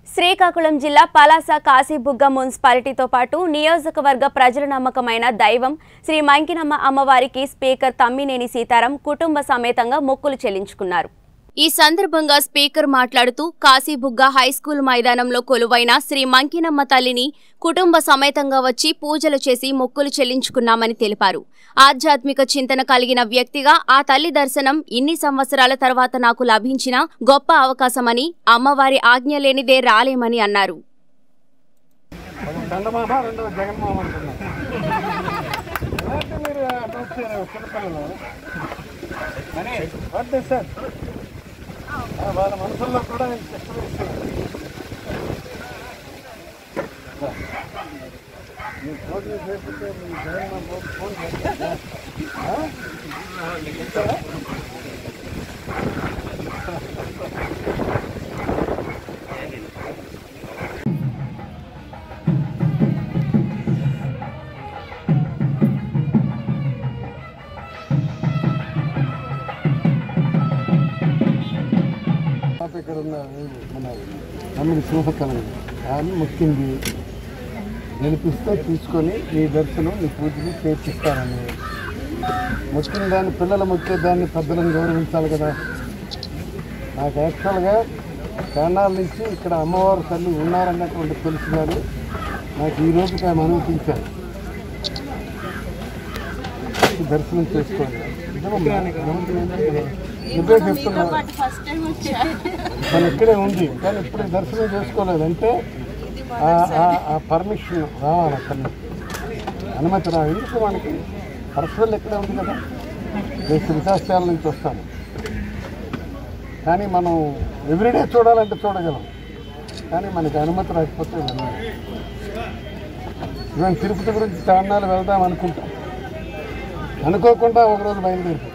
శ్రీకాకుళం జిల్లా పలాస కాశీబుగ్గ మున్సిపాలిటీతో పాటు నియోజకవర్గ ప్రజల నమ్మకమైన దైవం శ్రీ మంకినమ్మ అమ్మవారికి స్పీకర్ తమ్మినేని సీతారాం కుటుంబ సమేతంగా మొక్కులు చెల్లించుకున్నారు ఈ సందర్భంగా స్పీకర్ మాట్లాడుతూ కాశీబుగ్గ హైస్కూల్ మైదానంలో కొలువైన శ్రీ మంకినమ్మ తల్లిని కుటుంబ సమేతంగా వచ్చి పూజలు చేసి మొక్కులు చెల్లించుకున్నామని తెలిపారు ఆధ్యాత్మిక చింతన కలిగిన వ్యక్తిగా ఆ తల్లి దర్శనం ఇన్ని సంవత్సరాల తర్వాత నాకు లభించిన గొప్ప అవకాశమని అమ్మవారి ఆజ్ఞ లేనిదే రాలేమని అన్నారు చందమామ రెండవ జగన్మామ అనుకున్నాం ఏంటి మీరు అటు వచ్చారు చిన్నపిల్లలు అని వద్దు సార్ ఆ, వాళ్ళ మనసుల్లో కూడా నేను చెట్టు వేస్తున్నాను మీ ఫోన్ చేస్తే మీ జగన్మామ ఫోన్ చేస్తారా? ఆ? ఇస్తారా? పాప ఇక్కడ ఉన్న మన తమ్ముడి శుభకలం ఆమె మొక్కింది గెలిపిస్తే తీసుకొని నీ దర్శనం నీ పూజకి చేర్చిస్తానని మొక్కిన దాన్ని పిల్లలు మొక్కే దాన్ని పెద్దలను గౌరవించాలి కదా నాకు యాక్చువల్గా చాన్నాళ్ళ నుంచి ఇక్కడ అమ్మవారు తల్లి ఉన్నారన్నటువంటి తెలుసు కానీ నాకు ఈ రోజుకి ఆమె అనుమతించారు దర్శనం చేసుకోండి ఇదే చెప్తున్నా మన ఇక్కడే ఉంది కానీ ఇప్పుడు దర్శనం చేసుకోలేదు అంటే ఆ- ఆ- ఆ పర్మిషన్ రావాలి అక్కడి నుంచి అనుమతి రా ఎందుకు మనకి పర్సనల్ ఇక్కడే ఉంది కదా నేను శ్రీకాశాల నుంచి వస్తాను కానీ మనం ఎవ్రీడే చూడాలంటే చూడగలం కానీ మనకి అనుమతి రాకపోతే వెళ్ళలేం. ఇవన్నీ తిరుపతి గురించి చాన్నాలు వెళ్దాం అనుకుంటాం అనుకోకుండా ఒకరోజు బయలుదేరిపోతాం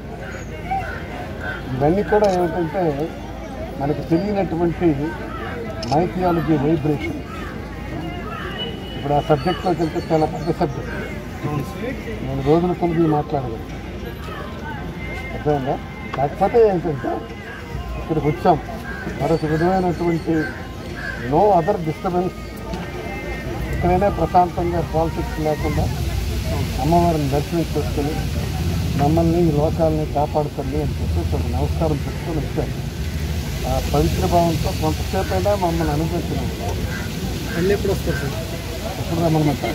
ఇవన్నీ కూడా ఏమిటంటే మనకు తెలియనటువంటి మైథియాలజీ వైబ్రేషన్ ఇప్పుడు ఆ సబ్జెక్ట్లోకి వెళ్తే చాలా పెద్ద సబ్జెక్ట్ నేను రోజుల కొలిది మాట్లాడగలను అర్థమైందా కాకపోతే ఏంటంటే ఇక్కడికి వచ్చాం మరొక విధమైనటువంటి నో అదర్ డిస్టర్బెన్స్ ఇక్కడైనా ప్రశాంతంగా పాలిటిక్స్ లేకుండా అమ్మవారిని దర్శనం చేసుకుని మమ్మల్ని ఈ లోకాలని కాపాడుతుంది అని చెప్పేసి ఒక నమస్కారం పెట్టుకొని వచ్చారు ఆ పవిత్ర భావంతో కొంతసేపు అయినా మమ్మల్ని అనుభవించినాం మళ్ళీ ఎప్పుడు వస్తారు సార్ ఎప్పుడు రమ్మనమాట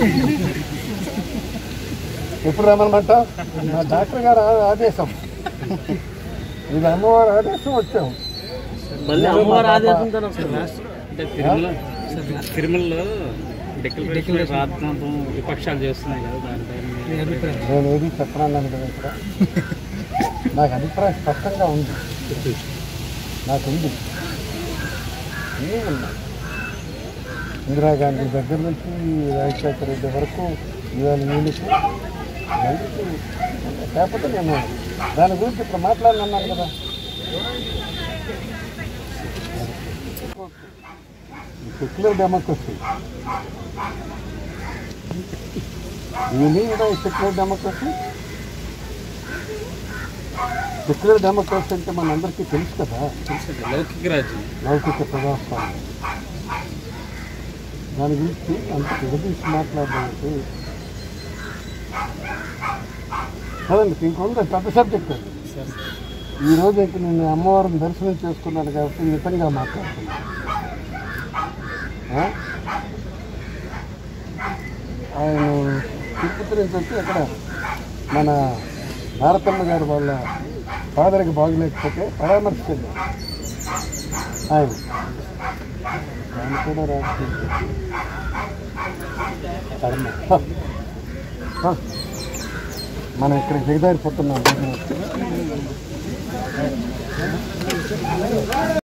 ఎప్పుడు రమ్మనమాట మా డాక్టర్ గారు ఆ- ఆదేశం ఇది అమ్మవారి ఆదేశం వచ్చాం మళ్ళీ అమ్మవారి ఆదేశంతో వస్తుందా అంటే తిరుమల తిరుమలలో డిక్లరేషన్ రాద్ధాంతం విపక్షాలు చేస్తున్నాయి కదా దానిపై మీ అభిప్రాయం నేను ఏది చెప్పనన్నాను కదా ఇక్కడ నాకు అభిప్రాయం స్పష్టంగా ఉంది నాకు ఉంది అన్నీ ఉన్నాయి ఇందిరాగాంధీ దగ్గర నుంచి రాజశేఖర రెడ్డి వరకు ఇవాళ నీళ్ళకి ఇవన్నీ లేకపోతే నేను దాని గురించి ఇప్పుడు మాట్లాడినాను కదా secular democracy You need a secular democracy? Secular democracy అంటే మనందరికీ తెలుసు కదా లౌకిక రాజ్యం లౌకిక ప్రజాస్వామ్యం దాని గురించి అంత విడదీసి మాట్లాడడానికి కదండి ఇంకొంత పెద్ద సబ్జెక్ట్ అది ఈ రోజు ఇంక నేను అమ్మవారిని దర్శనం చేసుకున్నాను కాబట్టి మితంగా మాట్లాడుతున్నాను ఆ? ఆయన తిరుపతి నుంచి వచ్చి అక్కడ మన భారతమ్మ గారు వాళ్ళ ఫాదర్కి బాగలేకపోతే పరామర్శించారు ఆయన ఆయన కూడా రాజకీయ కర్మ హ. హ. మనం ఇక్కడ దిగదారిపోతున్నాం